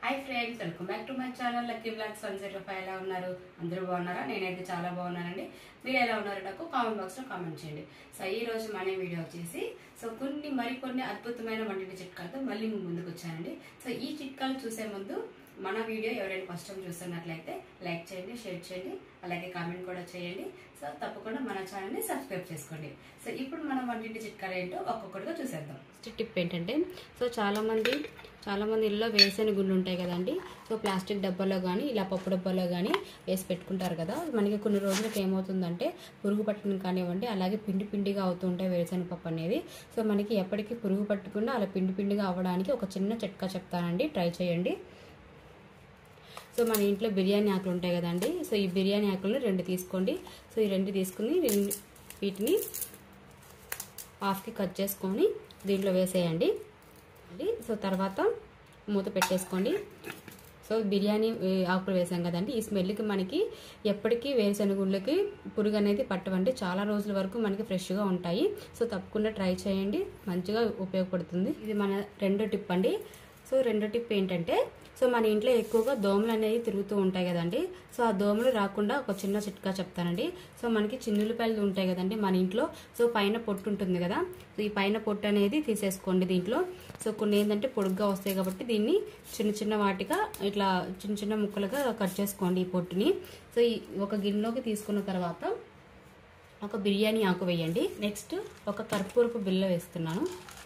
hi friends welcome back to my channel lucky block one zero five ఎలా ఉన్నారు అందరూ బాగున్నారా నేనైతే చాలా బాగున్నానండి మీరు ఎలా ఉన్నారు నాకు కామెంట్ బాక్స్లో కామెంట్ చేయండి సో ఈ రోజు మన వీడియో వచ్చేసి సో కొన్ని మరికొన్ని అద్భుతమైన వంటింటి చిట్కాలతో మళ్ళీ మీ ముందుకు వచ్చానండి సో ఈ చిట్కాలు చూసే ముందు మన వీడియో ఎవరైనా ఫస్ట్ టైం చూస్తున్నట్లయితే లైక్ చేయండి షేర్ చేయండి అలాగే కామెంట్ కూడా చేయండి సో తప్పకుండా మన ఛానల్ని సబ్స్క్రైబ్ చేసుకోండి సో ఇప్పుడు మనం వంటింటి చిట్కాలు ఏంటో ఒక్కొక్కటిగా చూసేద్దాం టిప్ ఏంటంటే సో చాలామంది చాలామంది ఇళ్ళలో వేసిన గుళ్ళు ఉంటాయి కదండి సో ప్లాస్టిక్ డబ్బాలో కానీ ఇలా పప్పు డబ్బాలో కానీ వేసి పెట్టుకుంటారు కదా మనకి కొన్ని రోజులకు ఏమవుతుందంటే పురుగు పట్టడం కానివ్వండి అలాగే పిండి పిండిగా అవుతూ ఉంటాయి వేరుశనగ పప్పు అనేది సో మనకి ఎప్పటికీ పురుగు పట్టకుండా అలా పిండి పిండిగా అవ్వడానికి ఒక చిన్న చిట్కా చెప్తానండి ట్రై చేయండి సో మన ఇంట్లో బిర్యానీ ఆకులు ఉంటాయి కదండి సో ఈ బిర్యానీ ఆకులను రెండు తీసుకోండి సో ఈ రెండు తీసుకుని రెండు వీటిని హాఫ్కి కట్ చేసుకొని దీంట్లో వేసేయండి సో తర్వాత మూత పెట్టేసుకోండి సో బిర్యానీ ఆకులు వేసాం కదండి ఈ స్మెల్కి మనకి ఎప్పటికీ వేరుశనగుళ్ళకి పురుగు అనేది పట్టవండి చాలా రోజుల వరకు మనకి ఫ్రెష్గా ఉంటాయి సో తప్పకుండా ట్రై చేయండి మంచిగా ఉపయోగపడుతుంది ఇది మన రెండో టిప్ అండి సో రెండో టిప్ ఏంటంటే సో మన ఇంట్లో ఎక్కువగా దోమలు అనేవి తిరుగుతూ ఉంటాయి కదండి సో ఆ దోమలు రాకుండా ఒక చిన్న చిట్కా చెప్తానండి సో మనకి చిన్నులపాయలు ఉంటాయి కదండి మన ఇంట్లో సో పైన పొట్టు ఉంటుంది కదా సో ఈ పైన పొట్టు అనేది తీసేసుకోండి దీంట్లో సో కొన్ని ఏంటంటే పొడుగ్గా వస్తాయి కాబట్టి దీన్ని చిన్న చిన్న వాటిగా ఇట్లా చిన్న చిన్న ముక్కలుగా కట్ చేసుకోండి ఈ పొట్టుని సో ఈ ఒక గిన్నెలోకి తీసుకున్న తర్వాత ఒక బిర్యానీ ఆకు వేయండి నెక్స్ట్ ఒక కర్పూరపు బిల్ల వేస్తున్నాను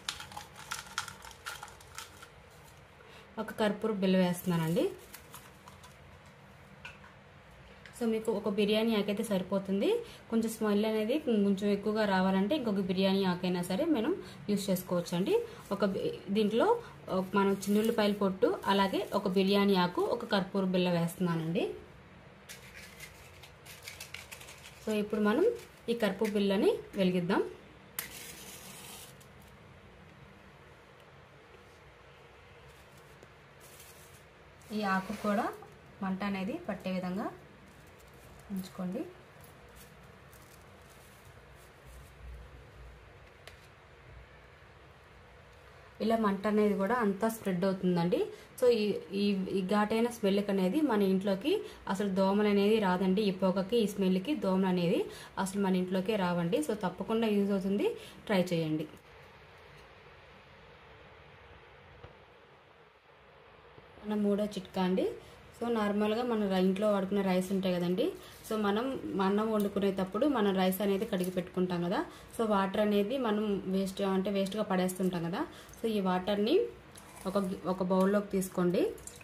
ఒక కర్పూర బిల్ల వేస్తున్నానండి సో మీకు ఒక బిర్యానీ ఆకైతే సరిపోతుంది కొంచెం స్మెల్ అనేది కొంచెం ఎక్కువగా రావాలంటే ఇంకొక బిర్యానీ ఆకైనా సరే మనం యూస్ చేసుకోవచ్చు అండి ఒక దీంట్లో మనం చిన్నుల్లిపాయల పొట్టు అలాగే ఒక బిర్యానీ ఆకు ఒక కర్పూర బిల్ల వేస్తున్నానండి సో ఇప్పుడు మనం ఈ కర్పూర బిల్లని వెలిగిద్దాం ఈ ఆకు కూడా మంట అనేది పట్టే విధంగా ఉంచుకోండి ఇలా మంట అనేది కూడా అంతా స్ప్రెడ్ అవుతుందండి సో ఈ ఈ ఘాటైన స్మెల్కి అనేది మన ఇంట్లోకి అసలు దోమలు అనేది రాదండి ఈ పొగకి ఈ స్మెల్కి దోమలు అనేది అసలు మన ఇంట్లోకి రావండి సో తప్పకుండా యూజ్ అవుతుంది ట్రై చేయండి మన మూడో చిట్కా అండి సో నార్మల్గా మన ఇంట్లో వాడుకునే రైస్ ఉంటాయి కదండి సో మనం అన్నం వండుకునేటప్పుడు మనం రైస్ అనేది కడిగి పెట్టుకుంటాం కదా సో వాటర్ అనేది మనం వేస్ట్ అంటే వేస్ట్గా పడేస్తుంటాం కదా సో ఈ వాటర్ని ఒక ఒక బౌల్లోకి తీసుకోండి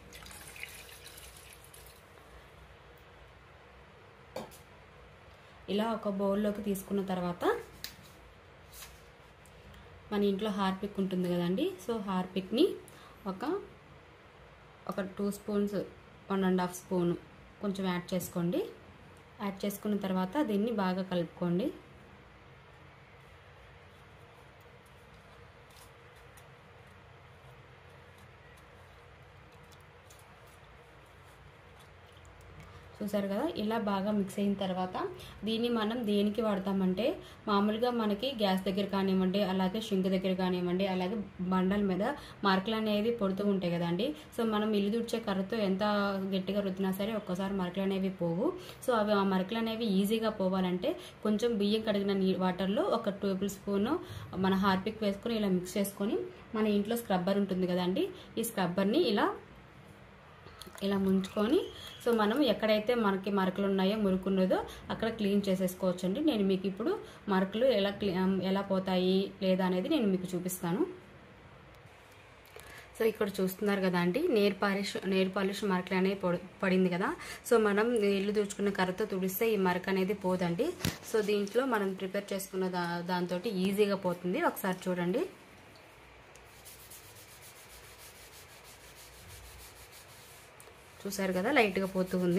ఇలా ఒక బౌల్లోకి తీసుకున్న తర్వాత మన ఇంట్లో హార్పిక్ ఉంటుంది కదండి సో హార్పిక్ని ఒక ఒక two spoons one and half spoon కొంచెం యాడ్ చేసుకోండి యాడ్ చేసుకున్న తర్వాత దీన్ని బాగా కలుపుకోండి చూసారు కదా ఇలా బాగా మిక్స్ అయిన తర్వాత దీన్ని మనం దేనికి వాడతామంటే మామూలుగా మనకి గ్యాస్ దగ్గర కానివ్వండి అలాగే షింక్ దగ్గర కానివ్వండి అలాగే బండల మీద మార్కులు అనేది పొడుతూ ఉంటాయి కదండి సో మనం ఇల్లు తుడిచే కర్రతో ఎంత గట్టిగా రుద్దినా సరే ఒక్కసారి మరకలు అనేవి పోవు సో అవి ఆ మరకలు అనేవి ఈజీగా పోవాలంటే కొంచెం బియ్యం కడిగిన నీ వాటర్లో ఒక టేబుల్ స్పూన్ మన హార్పిక్ వేసుకొని ఇలా మిక్స్ చేసుకొని మన ఇంట్లో స్క్రబ్బర్ ఉంటుంది కదండి ఈ స్క్రబ్బర్ని ఇలా ఇలా ముంచుకొని సో మనం ఎక్కడైతే మనకి మరకలు ఉన్నాయో మురుకున్నదో అక్కడ క్లీన్ చేసేసుకోవచ్చండి నేను మీకు ఇప్పుడు మరకలు ఎలా ఎలా పోతాయి లేదా అనేది నేను మీకు చూపిస్తాను సో ఇక్కడ చూస్తున్నారు కదా అండి నేర్ పాలిష్ నేర్ పాలిష్ మరకలు అనేది పడింది కదా సో మనం ఇల్లు తుడుచుకున్న కర్రతో తుడిస్తే ఈ మరక అనేది పోదండి సో దీంట్లో మనం ప్రిపేర్ చేసుకున్న దా దాంతో ఈజీగా పోతుంది ఒకసారి చూడండి చూసారు కదా లైట్గా పోతూ ఉంది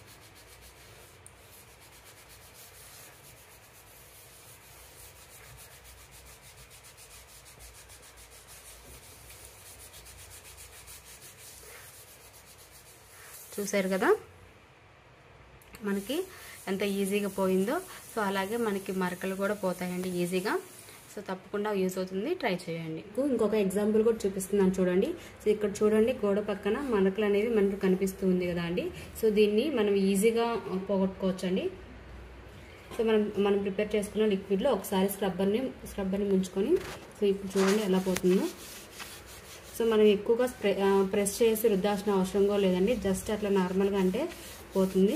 చూసారు కదా మనకి ఎంత ఈజీగా పోయిందో సో అలాగే మనకి మరకలు కూడా పోతాయండి ఈజీగా సో తప్పకుండా యూజ్ అవుతుంది ట్రై చేయండి ఇంకొక ఎగ్జాంపుల్ కూడా చూపిస్తున్నాను చూడండి సో ఇక్కడ చూడండి గోడ పక్కన మరకలు అనేవి మనకు కనిపిస్తూ ఉంది కదా అండి సో దీన్ని మనం ఈజీగా పోగొట్టుకోవచ్చు అండి సో మనం మనం ప్రిపేర్ చేసుకున్న లిక్విడ్లో ఒకసారి స్క్రబ్బర్ని స్క్రబ్బర్ని ముంచుకొని సో ఇప్పుడు చూడండి ఎలా పోతుందో సో మనం ఎక్కువగా స్ప్రె ప్రెస్ చేసి రుద్దాల్సిన అవసరం కూడా లేదండి జస్ట్ అట్లా నార్మల్గా అంటే పోతుంది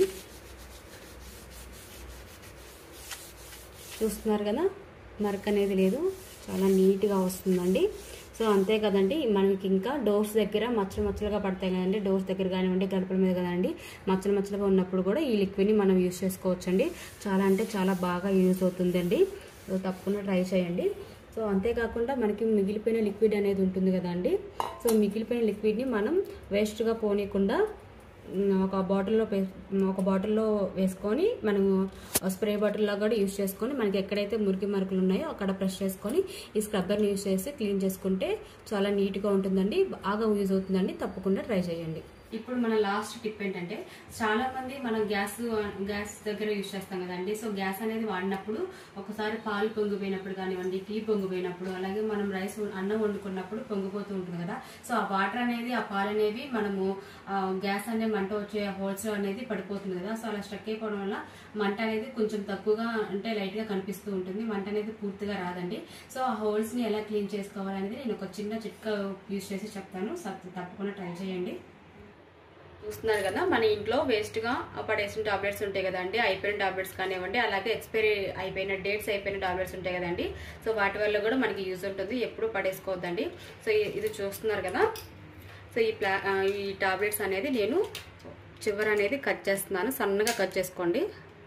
చూస్తున్నారు కదా మరక అనేది లేదు చాలా నీట్గా వస్తుందండి సో అంతే కదండి మనకి ఇంకా డోర్స్ దగ్గర మచ్చలు మచ్చలుగా పడతాయి కదండి డోర్స్ దగ్గర కానివ్వండి గడపల మీద కదండి మచ్చలు మచ్చలుగా ఉన్నప్పుడు కూడా ఈ లిక్విడ్ని మనం యూస్ చేసుకోవచ్చండి చాలా అంటే చాలా బాగా యూజ్ అవుతుందండి సో తప్పకుండా ట్రై చేయండి సో అంతేకాకుండా మనకి మిగిలిపోయిన లిక్విడ్ అనేది ఉంటుంది కదండి సో మిగిలిపోయిన లిక్విడ్ని మనం వేస్ట్గా పోనీయకుండా ఒక బాటిల్లో ఒక బాటిల్లో వేసుకొని మనము స్ప్రే బాటిల్లో కూడా యూస్ చేసుకొని మనకి ఎక్కడైతే మురికి మరకలు ఉన్నాయో అక్కడ ప్రెస్ చేసుకొని ఈ స్క్రబ్బర్ని యూస్ చేసి క్లీన్ చేసుకుంటే చాలా నీట్గా ఉంటుందండి బాగా యూజ్ అవుతుందండి తప్పకుండా ట్రై చేయండి ఇప్పుడు మన లాస్ట్ టిప్ ఏంటంటే చాలా మంది మనం గ్యాస్ గ్యాస్ దగ్గర యూజ్ చేస్తాం కదండి సో గ్యాస్ అనేది వాడినప్పుడు ఒకసారి పాలు పొంగిపోయినప్పుడు కానివ్వండి టీ పొంగిపోయినప్పుడు అలాగే మనం రైస్ అన్నం వండుకున్నప్పుడు పొంగిపోతూ ఉంటుంది కదా సో ఆ వాటర్ అనేది ఆ పాలు అనేవి మనము గ్యాస్ అనేది మంట వచ్చే హోల్స్ అనేది పడిపోతుంది కదా సో అలా స్ట్రక్ అయిపోవడం వల్ల మంట అనేది కొంచెం తక్కువగా అంటే లైట్గా కనిపిస్తూ ఉంటుంది మంట అనేది పూర్తిగా రాదండి సో ఆ హోల్స్ని ఎలా క్లీన్ చేసుకోవాలనేది నేను ఒక చిన్న చిట్కా యూజ్ చేసి చెప్తాను తప్పకుండా ట్రై చేయండి చూస్తున్నారు కదా మన ఇంట్లో వేస్ట్గా పడేసిన టాబ్లెట్స్ ఉంటాయి కదండి అయిపోయిన టాబ్లెట్స్ కానివ్వండి అలాగే ఎక్స్పైరీ అయిపోయిన డేట్స్ అయిపోయిన టాబ్లెట్స్ ఉంటాయి కదండి సో వాటి వల్ల కూడా మనకి యూజ్ ఉంటుంది ఎప్పుడు పడేసుకోవద్దండి సో ఇది చూస్తున్నారు కదా సో ఈ ప్లా ఈ టాబ్లెట్స్ అనేది నేను చివర అనేది కట్ చేస్తున్నాను సన్నగా కట్ చేసుకోండి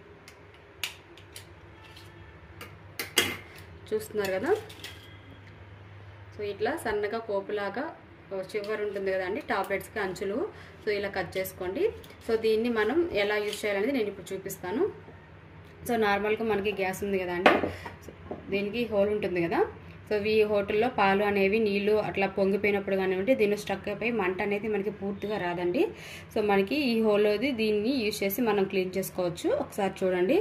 చూస్తున్నారు కదా సో ఇట్లా సన్నగా పోపులాగా చివరి ఉంటుంది కదండి టాబ్లెట్స్కి అంచులు సో ఇలా కట్ చేసుకోండి సో దీన్ని మనం ఎలా యూజ్ చేయాలనేది నేను ఇప్పుడు చూపిస్తాను సో నార్మల్గా మనకి గ్యాస్ ఉంది కదండి దీనికి హోల్ ఉంటుంది కదా సో ఈ హోటల్లో పాలు అనేవి నీళ్లు అట్లా పొంగిపోయినప్పుడు కానివ్వండి దీన్ని స్ట్రక్ అయిపోయి మంట అనేది మనకి పూర్తిగా రాదండి సో మనకి ఈ హోల్లోది దీన్ని యూజ్ చేసి మనం క్లీన్ చేసుకోవచ్చు ఒకసారి చూడండి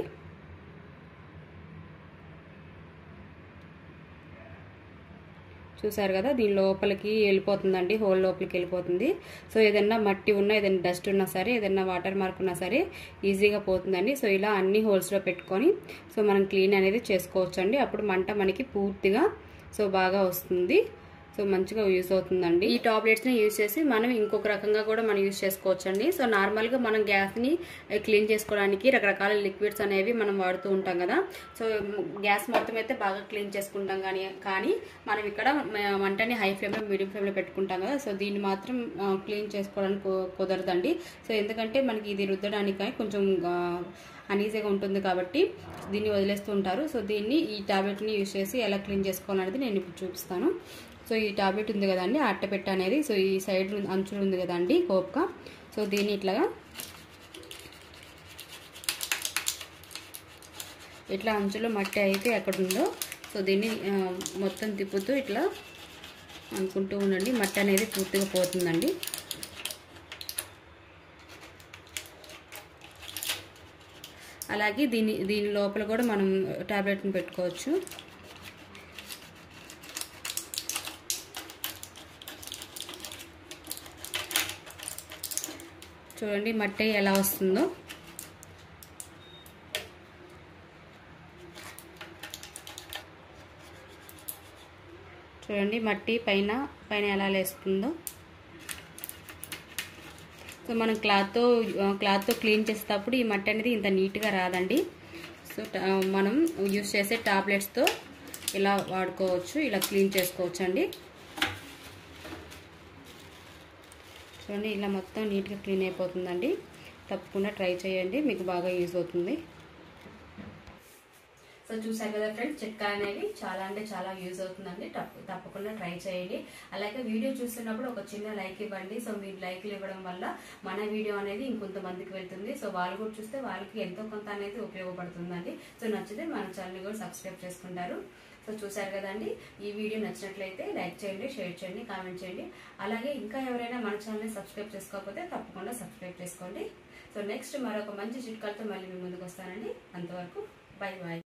చూసారు కదా దీని లోపలికి వెళ్ళిపోతుందండి హోల్ లోపలికి వెళ్ళిపోతుంది సో ఏదైనా మట్టి ఉన్నా ఏదైనా డస్ట్ ఉన్నా సరే ఏదైనా వాటర్ మార్క్ ఉన్నా సరే ఈజీగా పోతుందండి సో ఇలా అన్ని హోల్స్లో పెట్టుకొని సో మనం క్లీన్ అనేది చేసుకోవచ్చండి అప్పుడు మంట మనకి పూర్తిగా సో బాగా వస్తుంది సో మంచిగా యూజ్ అవుతుందండి ఈ టాబ్లెట్స్ని యూజ్ చేసి మనం ఇంకొక రకంగా కూడా మనం యూజ్ చేసుకోవచ్చండి సో నార్మల్గా మనం గ్యాస్ని క్లీన్ చేసుకోవడానికి రకరకాల లిక్విడ్స్ అనేవి మనం వాడుతూ ఉంటాం కదా సో గ్యాస్ మొత్తం అయితే బాగా క్లీన్ చేసుకుంటాం కానీ కానీ మనం ఇక్కడ మంటని హై ఫ్లేమ్లో మీడియం ఫ్లేమ్లో పెట్టుకుంటాం కదా సో దీన్ని మాత్రం క్లీన్ చేసుకోవడానికి కుదరదండి సో ఎందుకంటే మనకి ఇది రుద్దడానికి కొంచెం అనీజీగా ఉంటుంది కాబట్టి దీన్ని వదిలేస్తూ ఉంటారు సో దీన్ని ఈ టాబ్లెట్ని యూజ్ చేసి ఎలా క్లీన్ చేసుకోవాలనేది నేను ఇప్పుడు చూపిస్తాను సో ఈ టాబ్లెట్ ఉంది కదండి అట్టపెట్ట అనేది సో ఈ సైడ్ అంచులు ఉంది కదండి కోప్గా సో దీన్ని ఇట్లాగా ఇట్లా అంచులో మట్టి అయితే ఎక్కడ ఉందో సో దీన్ని మొత్తం తిప్పుతూ ఇట్లా అనుకుంటూ ఉండండి మట్టి అనేది పూర్తిగా పోతుందండి అలాగే దీని దీని లోపల కూడా మనం టాబ్లెట్ని పెట్టుకోవచ్చు చూడండి మట్టి ఎలా వస్తుందో చూడండి మట్టి పైన పైన ఎలా లేస్తుందో సో మనం క్లాత్తో క్లాత్తో క్లీన్ చేసేటప్పుడు ఈ మట్టి అనేది ఇంత నీట్గా రాదండి సో మనం యూస్ చేసే టాబ్లెట్స్తో ఇలా వాడుకోవచ్చు ఇలా క్లీన్ చేసుకోవచ్చు అండి చూడండి ఇలా మొత్తం నీట్గా క్లీన్ అయిపోతుందండి తప్పకుండా ట్రై చేయండి మీకు బాగా యూజ్ అవుతుంది సో చూసారు కదా ఫ్రెండ్స్ చిట్కా అనేది చాలా అంటే చాలా యూజ్ అవుతుందండి తప్పకుండా ట్రై చేయండి అలాగే వీడియో చూస్తున్నప్పుడు ఒక చిన్న లైక్ ఇవ్వండి సో మీరు లైక్లు ఇవ్వడం వల్ల మన వీడియో అనేది ఇంకొంతమందికి వెళ్తుంది సో వాళ్ళు కూడా చూస్తే వాళ్ళకి ఎంతో కొంత అనేది ఉపయోగపడుతుందండి సో నచ్చితే మన ఛానల్ కూడా సబ్స్క్రైబ్ చేసుకుంటారు సో చూసారు కదండి ఈ వీడియో నచ్చినట్లయితే లైక్ చేయండి షేర్ చేయండి కామెంట్ చేయండి అలాగే ఇంకా ఎవరైనా మన ఛానల్ని సబ్స్క్రైబ్ చేసుకోకపోతే తప్పకుండా సబ్స్క్రైబ్ చేసుకోండి సో నెక్స్ట్ మరొక మంచి చిట్కాలతో మళ్ళీ మీ ముందుకు వస్తానండి అంతవరకు బై బాయ్